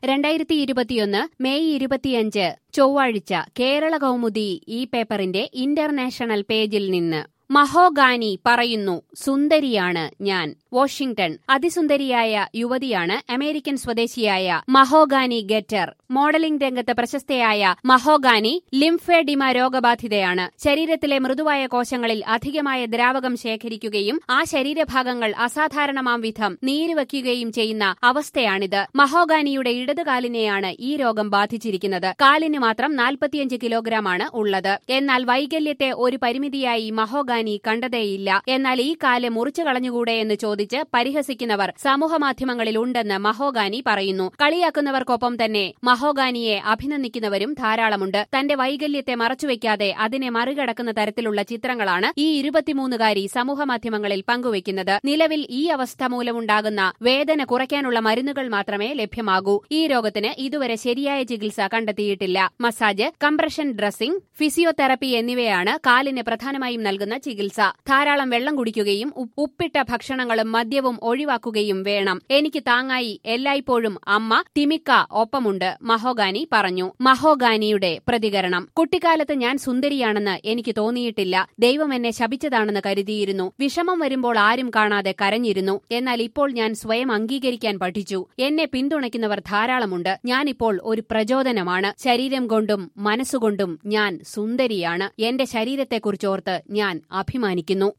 രണ്ടായിരത്തി ഇരുപത്തിയൊന്ന് മെയ് ഇരുപത്തിയഞ്ച് ചൊവ്വാഴ്ച കേരള കൗമുദി ഈ പേപ്പറിന്റെ ഇന്റർനാഷണൽ പേജിൽ നിന്ന് മഹോഗാനി പറയുന്നു സുന്ദരിയാണ് ഞാൻ വാഷിംഗ്ടൺ അതിസുന്ദരിയായ യുവതിയാണ് അമേരിക്കൻ സ്വദേശിയായ മഹോഗാനി ഗെറ്റർ മോഡലിംഗ് രംഗത്ത് പ്രശസ്തയായ മഹോഗാനി ലിംഫേഡിമ രോഗബാധിതയാണ് ശരീരത്തിലെ മൃദുവായ കോശങ്ങളിൽ അധികമായ ദ്രാവകം ശേഖരിക്കുകയും ആ ശരീരഭാഗങ്ങൾ അസാധാരണമാം വിധം നീരുവയ്ക്കുകയും ചെയ്യുന്ന അവസ്ഥയാണിത് മഹോഗാനിയുടെ ഇടതുകാലിനെയാണ് ഈ രോഗം ബാധിച്ചിരിക്കുന്നത് കാലിന് മാത്രം നാൽപ്പത്തിയഞ്ച് കിലോഗ്രാമാണ് ഉള്ളത് എന്നാൽ വൈകല്യത്തെ ഒരു പരിമിതിയായി മഹോഗാനി കണ്ടതേയില്ല എന്നാൽ ഈ കാല് മുറിച്ചു കളഞ്ഞുകൂടെ എന്ന് ചോദിച്ച് പരിഹസിക്കുന്നവർ സമൂഹമാധ്യമങ്ങളിൽ ഉണ്ടെന്ന് മഹോഗാനി പറയുന്നു കളിയാക്കുന്നവർക്കൊപ്പം തന്നെ മഹോഗാനിയെ അഭിനന്ദിക്കുന്നവരും ധാരാളമുണ്ട് തന്റെ വൈകല്യത്തെ മറച്ചുവെക്കാതെ അതിനെ മറികടക്കുന്ന തരത്തിലുള്ള ചിത്രങ്ങളാണ് ഈ ഇരുപത്തിമൂന്നുകാരി സമൂഹമാധ്യമങ്ങളിൽ പങ്കുവയ്ക്കുന്നത് നിലവിൽ ഈ അവസ്ഥ മൂലമുണ്ടാകുന്ന വേദന കുറയ്ക്കാനുള്ള മരുന്നുകൾ മാത്രമേ ലഭ്യമാകൂ ഈ രോഗത്തിന് ഇതുവരെ ശരിയായ ചികിത്സ കണ്ടെത്തിയിട്ടില്ല മസാജ് കംപ്രഷൻ ഡ്രസ്സിംഗ് ഫിസിയോതെറപ്പി എന്നിവയാണ് കാലിന് പ്രധാനമായും നൽകുന്ന ചികിത്സ ധാരാളം വെള്ളം കുടിക്കുകയും ഉപ്പിട്ട ഭക്ഷണങ്ങളും മദ്യവും ഒഴിവാക്കുകയും വേണം എനിക്ക് താങ്ങായി എല്ലായ്പ്പോഴും അമ്മ തിമിക്ക ഒപ്പമുണ്ട് മഹോഗാനി പറഞ്ഞു മഹോഗാനിയുടെ പ്രതികരണം കുട്ടിക്കാലത്ത് ഞാൻ സുന്ദരിയാണെന്ന് എനിക്ക് തോന്നിയിട്ടില്ല ദൈവം എന്നെ ശപിച്ചതാണെന്ന് കരുതിയിരുന്നു വിഷമം വരുമ്പോൾ ആരും കാണാതെ കരഞ്ഞിരുന്നു എന്നാൽ ഇപ്പോൾ ഞാൻ സ്വയം അംഗീകരിക്കാൻ പഠിച്ചു എന്നെ പിന്തുണയ്ക്കുന്നവർ ധാരാളമുണ്ട് ഞാനിപ്പോൾ ഒരു പ്രചോദനമാണ് ശരീരം കൊണ്ടും മനസ്സുകൊണ്ടും ഞാൻ സുന്ദരിയാണ് എന്റെ ശരീരത്തെക്കുറിച്ചോർത്ത് ഞാൻ അഭിമാനിക്കുന്നു